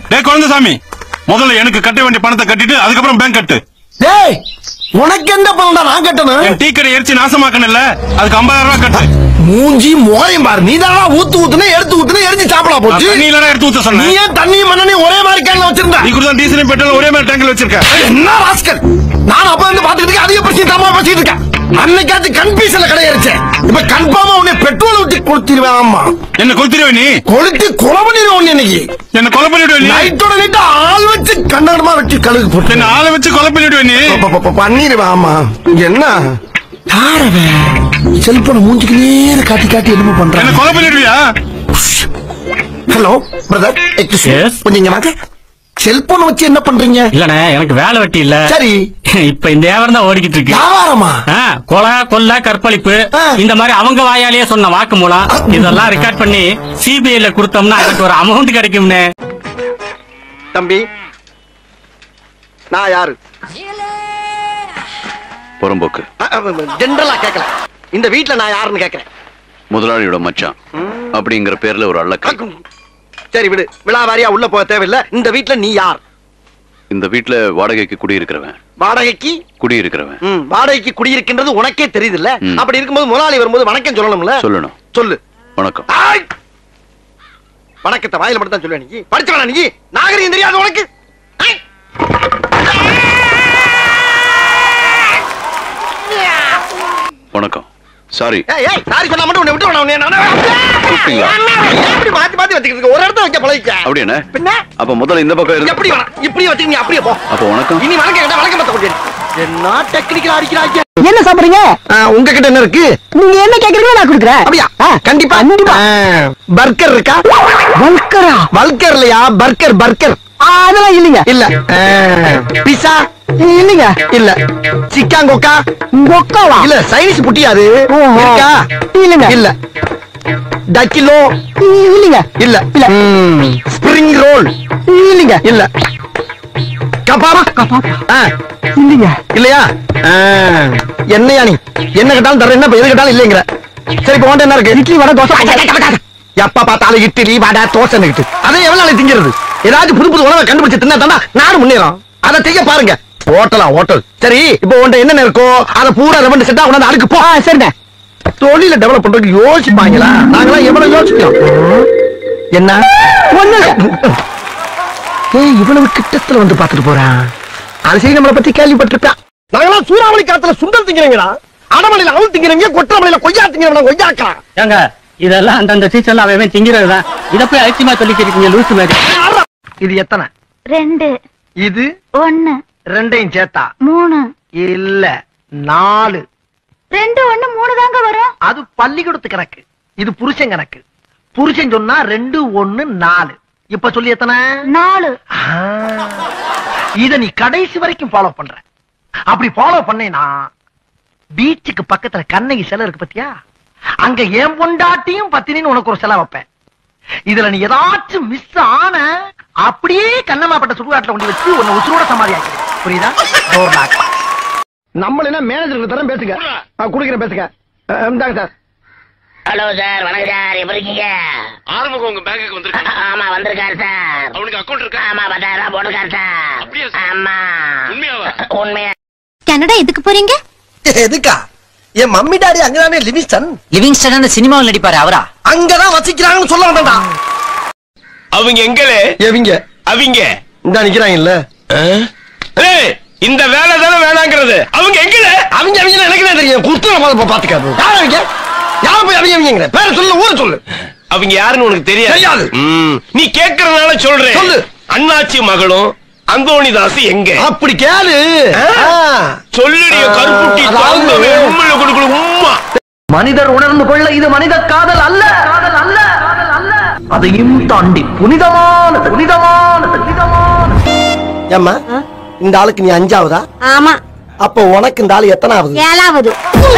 டேய் குழந்தைசாமி முதல்ல எனக்கு கட்ட வேண்டிய பணத்தை கட்டிட்டு அதுக்கப்புறம் பேங்க் கட்டு டேய் உனக்கு எந்த பணம்டா நான் கட்டணும் என் டீ கடை எரிச்சு நாசமாக்கணும்ல அதுக்கு 50000 ரூபாய் கட்டு மூஞ்சி மோரையும் பாரு நீ தானா ஊத்து ஊத்துனே எடுத்து ஊத்துனே எரிஞ்சு சாப்பிடலாம் நான் போச்சு தண்ணி இல்லடா எடுத்து ஊத்த நீ சொன்னேன் ஏன் தண்ணியும் மண்ணனையும் ஒரே மாதிரி கேன்ல வச்சிருந்த நீ கூட தான் டீசலும் பெட்ரோல் ஒரே மாதிரி டேங்க்ல வச்சிருக்க என்ன ராஸ்கல் நான் அப்ப வந்து பாத்துக்கிட்டு இருக்கேன் அதிக பிரச்சனை தம்மா பேசிட்டு இருக்கேன் அன்னைக்காச்சும் கன்ஃபியூஷன்ல கிடையாச்சு இப்ப கன்ஃபார்மா உன்னை பெட்ரோல் ஊத்தி கொடுத்துருவேன் ஆமா என்ன கொளுத்திடுவே நீ கொளுத்தி கொலை பண்ணிடுவேன் உன்னை இன்னைக்கு என்ன கொலை பண்ணிடுவே நீ நைட்டோட நைட்டு ஆள் வச்சு கண்ணகடமா வச்சு கழுகு போட்டு என்ன ஆளை வச்சு கொலை பண்ணிடுவே நீ ப- ப- ப- பண்ணிடுவேன் ஆமா என்ன யாரவன் செல்போன் மூஞ்சிக்கு நேர காட்டி காட்டி என்னமோ என்ன பண்றான் கொலை பண்ணிடுவியா ஹலோ பிரதர் Yes. கொஞ்சம் இங்க வாங்க செல்போன் வச்சு என்ன பண்றீங்க இல்லண்ணே எனக்கு வேலை வெட்டி இல்ல சரி இப்ப இந்த வியாபாரம் தான் ஓடிக்கிட்டு இருக்கு வியாபாரமா ஆ, கொலை கொல்ல கற்பழிப்பு ஆ. இந்த மாதிரி அவங்க வாயாலேயே சொன்ன வாக்கு மூலம் இதெல்லாம் ரெக்கார்ட் பண்ணி சிபிஐல கொடுத்தோம்னா எனக்கு ஒரு அமௌண்ட் கிடைக்கும்னே தம்பி நான் யாரு புறம்போக்கு ஜென்ரலா கேட்கல இந்த வீட்ல நான் யாருன்னு கேட்கறேன் முதலாளியோட மச்சான் அப்படிங்கிற பேர்ல ஒரு அள்ளக்கை சரி விடு விழாவாரியா உள்ள போக தேவையில்லை இந்த வீட்ல நீ யார் இந்த வீட்டுல வாடகைக்கு குடியிருக்கிறவன் வாடகைக்கு குடியிருக்கிறவன் ம், வாடகைக்கு குடியிருக்கின்றது உனக்கே தெரியுதுல்ல ம். அப்படி இருக்கும்போது முதலாளி வரும்போது வணக்கம் சொல்லணும்ல சொல்லணும் சொல்லு வணக்கம் ஆய்! வணக்கத்தை வாயில மட்டும் தான் சொல்லுவேன் நீ படிச்சவனா நீ நாகரிகம் தெரியாது உனக்கு ஆய்! வணக்கம் சாரி ஏய் ஏய் சாரி சொன்னா மட்டும் உன்னை விட்டு வேணாம் உன்னை நானே கூப்பிட்டீங்களா? எப்படி மாத்தி மாத்தி வச்சுக்கிட்டு இருக்க? ஒரு இடத்துல வைக்க பழகிக்க அப்படி என்ன பின்ன அப்ப முதல்ல இந்த பக்கம் இருந்து எப்படி வேணாம் இப்படி வச்சுக்க நீ அப்படியே போ அப்ப வணக்கம் இனி வணக்கம் கேட்டா வணக்கம் பத்த கொண்டு என்ன டெக்னிக்கல் அடிக்கிறாங்க என்ன சாப்பிடுறீங்க உங்ககிட்ட என்ன இருக்கு நீங்க என்ன கேக்குறீங்களோ நான் கொடுக்குறேன் அப்படியா கண்டிப்பா கண்டிப்பா. பர்கர் இருக்கா வல்கரா வல்கர் இல்லையா பர்கர் பர்கர் அதெல்லாம் இல்லைங்க இல்ல பிசா இல்லைங்க இல்ல சிக்கான் கொக்கா கொக்காவா இல்ல சைனீஸ் புட்டியாது ஓஹோ. இருக்கா இல்லைங்க. இல்ல டக்கிலோ இல்லைங்க இல்ல இல்ல. ஸ்பிரிங் ரோல் இல்லைங்க இல்ல கபாபா கபாபா. ஆ, இல்லைங்க இல்லையா ஆ, என்னையா நீ என்ன கேட்டாலும் தர என்ன இப்ப எது கேட்டாலும் இல்லைங்கிற சரி இப்ப உன்ட்ட என்ன இருக்கு இட்லி வடை தோசை எப்ப பார்த்தாலும் இட்லி வடை தோசை நிக்கிட்டு அதை எவ்வளவு நாளைக்கு திங்கிறது ஏதாச்சும் புது புது உணவை கண்டுபிடிச்சு தின்னா தாண்டா நானும் முன்னேறும் அதை செய்ய பாருங்க ஹோட்டலா ஹோட்டல் சரி இப்போ உன்ட்ட என்னென்ன இருக்கோ அதை பூரா ரெவண்டு செட்டா உணர்ந்து அடுக்கு போ சரிண்ணே தொழில டெவலப் பண்றதுக்கு யோசிப்பாங்களா நாங்களாம் எவ்வளவு யோசிக்கிறோம் என்ன ஒண்ணு இல்ல. ஏய் இவ்வளவு கிட்டத்துல வந்து பாத்துட்டு போறான் அது சரி நம்மளை பத்தி கேள்விப்பட்டிருப்பான் நாங்களாம் சூறாவளி காலத்துல சுண்டல் திங்கிறீங்களா அடமலையில அவள் திங்கிறீங்க கொட்டமலையில கொய்யா திங்கிறவன கொய்யாக்கா ஏங்க இதெல்லாம் அந்தந்த சீசன்ல அவன் திங்கிறதுதான் இத போய் அலட்சியமா சொல்லிக்கிட்டு இருக்கீங்க லூசு மாதிரி இது எத்தனை ரெண்டு இது ஒன்னு ரெண்டையும் சேர்த்தா மூணு இல்ல நாலு ரெண்டு ஒண்ணு மூணு தாங்க வரும் அது பள்ளிக்கூடத்து கணக்கு இது புருஷன் கணக்கு புருஷன் சொன்னா ரெண்டு ஒண்ணு நாலு இப்ப சொல்லி எத்தனை நாலு ஆ, இத நீ கடைசி வரைக்கும் ஃபாலோ பண்ற அப்படி ஃபாலோ பண்ணேனா பீச்சுக்கு பக்கத்துல கண்ணகி சிலை இருக்கு பத்தியா அங்க என் பொண்டாட்டியும் பத்தினின்னு உனக்கு ஒரு சிலை வைப்பேன் இதுல நீ ஏதாச்சும் மிஸ் ஆன அப்படியே கண்ணமாப்பட்ட சுடுகாட்டுல கொண்டு வச்சு உன்னை உசுரோட சமாதி ஆக்கிறேன் புரியுதா டோர் லாக் நம்ம என்ன மேனேஜருக்கு தரம் பேசுங்க குடுக்கிறேன் பேசுங்க இந்தாங்க சார் ஹலோ சார் வணக்கம் சார் எப்படி இருக்கீங்க ஆறுமுகம் உங்க பேங்குக்கு வந்திருக்கு ஆமா வந்திருக்காரு சார் அவனுக்கு அக்கௌண்ட் இருக்கா ஆமா பத்தாயிரம் ரூபாய் போட்டிருக்காரு சார் அப்படியா சார்? ஆமா உண்மையாவா? உண்மையா கனடா எதுக்கு போறீங்க எதுக்கா என் மம்மி டாடி அங்கதானே லிவிங்ஸ்டன் லிவிங்ஸ்டன் அந்த சினிமாவில் நடிப்பாரு அவரா அங்கதான் வசிக்கிறாங்கன்னு சொல்ல வேண்டாம்டா அவங்க எங்களே எவிங்க அவங்க இந்த நிக்கிறாங்கல்ல ஏய் இந்த வேலை தானே வேணாங்கிறது அவங்க எங்களே அவங்க அவங்க எனக்கு என்ன தெரியும் குத்துற மாதிரி பாத்துக்காரு யார் அவங்க யார் போய் அவங்க அவங்க பேர சொல்லு ஊரை சொல்லு அவங்க யாருன்னு உனக்கு தெரியாது தெரியாது. ம், நீ கேக்குறதுனால சொல்றேன் சொல்லு. அண்ணாச்சி மகளும் அந்தோணிதாஸ் எங்க அப்படி கேளு ஆ. சொல்லுடைய ஆ, கருப்புட்டி அதாவது- தாங்கவே உண்மையில கொடுக்கல உம்மா மனிதர் உணர்ந்து கொள்ள இது மனித காதல் அல்ல காதல் அல்ல காதல் அல்ல அதையும் தாண்டி புனிதமானது புனிதமானது புனிதமானது ஏம்மா இந்த ஆளுக்கு நீ அஞ்சாவதா ஆமா அப்ப உனக்கு இந்த ஆளு எத்தனாவது ஏழாவது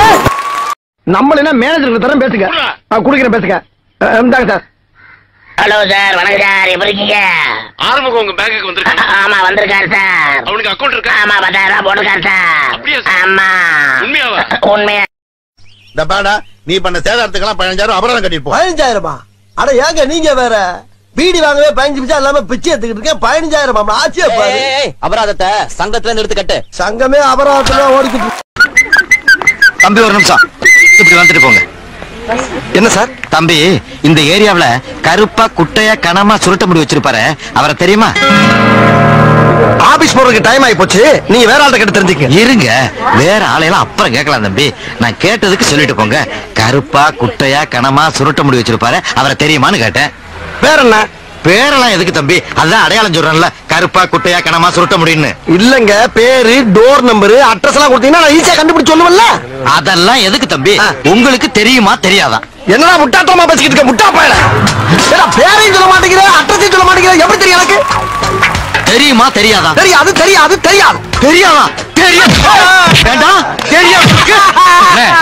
நம்ம என்ன மேனேஜருக்கு தரம் பேசுங்க குடுக்கிறேன் பேசுங்க இந்தாங்க சார் ஹலோ சார் வணக்கம் சார் எப்படி இருக்கீங்க ஆறுமுகம் உங்க பேங்குக்கு வந்திருக்கு ஆமா வந்திருக்காரு சார் அவனுக்கு அக்கௌண்ட் இருக்கா ஆமா பத்தாயிரம் ரூபாய் போட்டிருக்காரு சார் அப்படியா சார்? ஆமா உண்மையாவா? உண்மையா இந்த பாடா நீ பண்ண சேதாரத்துக்கெல்லாம் பதினஞ்சாயிரம் அபராதம் கட்டிட்டு போ பதினஞ்சாயிரமா அட ஏங்க நீங்க வேற பீடி வாங்கவே பதினஞ்சு நிமிஷம் இல்லாம பிச்சை எடுத்துக்கிட்டு இருக்கேன் பதினஞ்சாயிரம் மாமா ஆச்சே பாரு அபராதத்தை சங்கத்துல இருந்து எடுத்து கட்டு சங்கமே அபராதத்துல ஓடிக்கிட்டு தம்பி ஒரு நிமிஷம் இப்படி வந்துட்டு போங்க என்ன சார் தம்பி இந்த ஏரியாவுல கருப்பா குட்டையா கனமா சுருட்ட முடி வச்சிருப்பாரு அவரை தெரியுமா ஆபீஸ் போறதுக்கு டைம் ஆகி போச்சு நீங்க வேற ஆள்கிட்ட கிட்ட தெரிஞ்சுக்க இருங்க வேற ஆளையெல்லாம் அப்புறம் கேட்கலாம் தம்பி நான் கேட்டதுக்கு சொல்லிட்டு போங்க கருப்பா குட்டையா கனமா சுருட்ட முடி வச்சிருப்பாரு அவரை தெரியுமான்னு கேட்டேன் வேற என்ன பேரெல்லாம் எதுக்கு தம்பி அதான் அடையாளம் சொல்றேன்ல கருப்பா குட்டையா கனமா சுருட்ட முடின்னு இல்லங்க பேரு டோர் நம்பர் அட்ரஸ் எல்லாம் கொடுத்தீங்கன்னா நான் ஈஸியா கண்டுபிடிச்சு சொல்லுவேன்ல அதெல்லாம் எதுக்கு தம்பி ஆ. உங்களுக்கு தெரியுமா தெரியாதா என்னடா முட்டாட்டமா பேசிக்கிட்டு இருக்க முட்டா பயல ஏடா பேரையும் சொல்ல மாட்டேங்கிற அட்ரஸையும் சொல்ல மாட்டேங்கிற எப்படி தெரியும் எனக்கு தெரியுமா தெரியாதா தெரியாது தெரியாது தெரியாது தெரியாதா தெரியும் வேண்டாம் தெரியும்